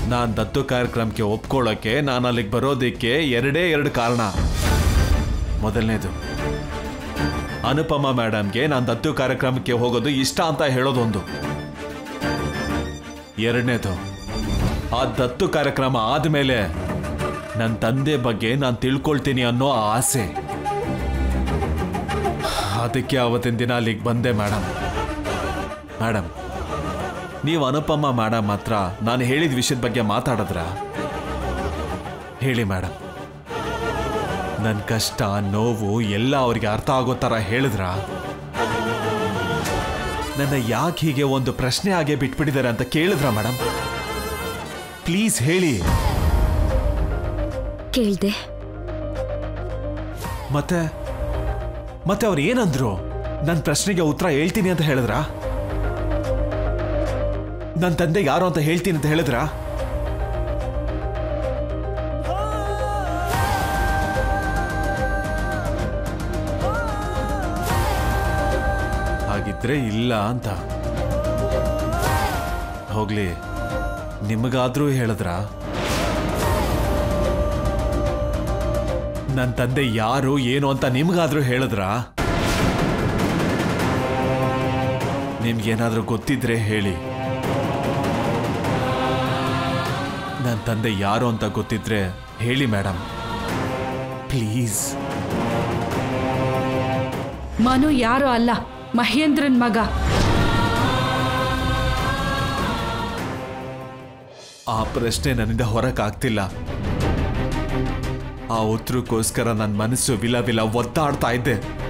ನಾನು ದತ್ತು ಕಾರ್ಯಕ್ರಮಕ್ಕೆ ಒಪ್ಕೊಳ್ಳೋಕ್ಕೆ ನಾನು ಅಲ್ಲಿಗೆ ಬರೋದಕ್ಕೆ ಎರಡೇ ಎರಡು ಕಾರಣ ಮೊದಲನೇದು ಅನುಪಮ ಮೇಡಮ್ಗೆ ನಾನು ದತ್ತು ಕಾರ್ಯಕ್ರಮಕ್ಕೆ ಹೋಗೋದು ಇಷ್ಟ ಅಂತ ಹೇಳೋದೊಂದು ಎರಡನೇದು ಆ ದತ್ತು ಕಾರ್ಯಕ್ರಮ ಆದಮೇಲೆ ನನ್ನ ತಂದೆ ಬಗ್ಗೆ ನಾನು ತಿಳ್ಕೊಳ್ತೀನಿ ಅನ್ನೋ ಆಸೆ ಅದಕ್ಕೆ ಅವತ್ತಿನ ದಿನ ಅಲ್ಲಿಗೆ ಬಂದೆ ಮೇಡಮ್ ಮೇಡಮ್ ನೀವು ಅನುಪಮ ಮೇಡಮ್ ಮಾತ್ರ ನಾನು ಹೇಳಿದ ವಿಷಯದ ಬಗ್ಗೆ ಮಾತಾಡಿದ್ರ ಹೇಳಿ ಮೇಡಮ್ ನನ್ನ ಕಷ್ಟ ನೋವು ಎಲ್ಲ ಅವ್ರಿಗೆ ಅರ್ಥ ಆಗೋ ಥರ ಹೇಳಿದ್ರ ನನ್ನ ಯಾಕೆ ಹೀಗೆ ಒಂದು ಪ್ರಶ್ನೆ ಹಾಗೆ ಬಿಟ್ಬಿಟ್ಟಿದ್ದಾರೆ ಅಂತ ಕೇಳಿದ್ರ ಮೇಡಮ್ ಪ್ಲೀಸ್ ಹೇಳಿ ಕೇಳ್ದೆ ಮತ್ತೆ ಮತ್ತೆ ಅವ್ರು ಏನಂದ್ರು ನನ್ನ ಪ್ರಶ್ನೆಗೆ ಉತ್ತರ ಹೇಳ್ತೀನಿ ಅಂತ ಹೇಳಿದ್ರಾ ನನ್ನ ತಂದೆ ಯಾರು ಅಂತ ಹೇಳ್ತೀನಿ ಅಂತ ಹೇಳಿದ್ರಾ ಹಾಗಿದ್ರೆ ಇಲ್ಲ ಅಂತ ಹೋಗ್ಲಿ ನಿಮಗಾದ್ರೂ ಹೇಳಿದ್ರಾ ನನ್ನ ತಂದೆ ಯಾರು ಏನು ಅಂತ ನಿಮ್ಗಾದ್ರೂ ಹೇಳಿದ್ರಾ ನಿಮ್ಗೇನಾದ್ರೂ ಗೊತ್ತಿದ್ರೆ ಹೇಳಿ ನನ್ನ ತಂದೆ ಯಾರು ಅಂತ ಗೊತ್ತಿದ್ರೆ ಹೇಳಿ ಮೇಡಮ್ ಪ್ಲೀಸ್ ಮನು ಯಾರು ಅಲ್ಲ ಮಹೇಂದ್ರನ್ ಮಗ ಆ ಪ್ರಶ್ನೆ ನನ್ನಿಂದ ಹೊರಕ್ಕಾಗ್ತಿಲ್ಲ ಆ ಉತ್ತರಕ್ಕೋಸ್ಕರ ನನ್ನ ಮನಸ್ಸು ವಿಲ ವಿಲ ಒತ್ತಾಡ್ತಾ ಇದ್ದೆ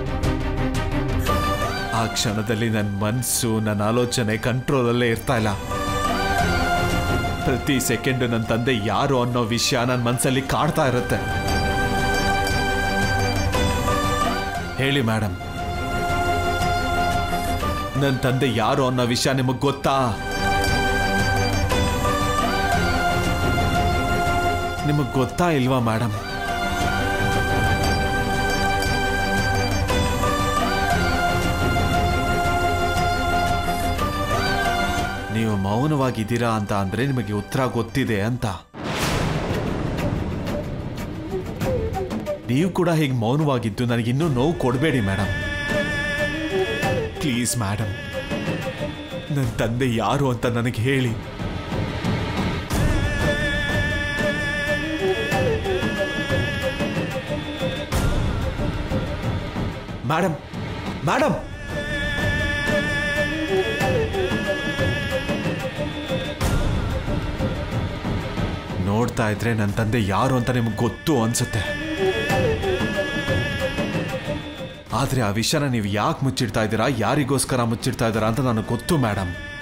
ಆ ಕ್ಷಣದಲ್ಲಿ ನನ್ನ ಮನಸ್ಸು ನನ್ನ ಆಲೋಚನೆ ಕಂಟ್ರೋಲಲ್ಲೇ ಇರ್ತಾ ಇಲ್ಲ ಪ್ರತಿ ಸೆಕೆಂಡ್ ನನ್ನ ತಂದೆ ಯಾರು ಅನ್ನೋ ವಿಷಯ ನನ್ನ ಮನಸ್ಸಲ್ಲಿ ಕಾಡ್ತಾ ಇರುತ್ತೆ ಹೇಳಿ ಮೇಡಮ್ ನನ್ನ ತಂದೆ ಯಾರು ಅನ್ನೋ ವಿಷಯ ನಿಮಗೆ ಗೊತ್ತಾ ನಿಮಗೆ ಗೊತ್ತಾ ಇಲ್ವಾ ಮೇಡಮ್ ನೀವು ಮೌನವಾಗಿದ್ದೀರಾ ಅಂತ ಅಂದ್ರೆ ನಿಮಗೆ ಉತ್ತರ ಗೊತ್ತಿದೆ ಅಂತ ನೀವು ಕೂಡ ಹೀಗೆ ಮೌನವಾಗಿದ್ದು ನನಗೆ ಇನ್ನೂ ನೋವು ಕೊಡಬೇಡಿ ಮೇಡಮ್ ಪ್ಲೀಸ್ ಮೇಡಮ್ ನನ್ನ ತಂದೆ ಯಾರು ಅಂತ ನನಗೆ ಹೇಳಿ ಮೇಡಮ್ ಮೇಡಮ್ ನೋಡ್ತಾ ಇದ್ರೆ ನನ್ನ ತಂದೆ ಯಾರು ಅಂತ ನಿಮ್ಗೆ ಗೊತ್ತು ಅನ್ಸುತ್ತೆ ಆದ್ರೆ ಆ ವಿಷಯನ ನೀವು ಯಾಕೆ ಮುಚ್ಚಿಡ್ತಾ ಇದ್ದೀರಾ ಯಾರಿಗೋಸ್ಕರ ಮುಚ್ಚಿಡ್ತಾ ಇದ್ದೀರಾ ಅಂತ ನನಗೆ ಗೊತ್ತು ಮೇಡಮ್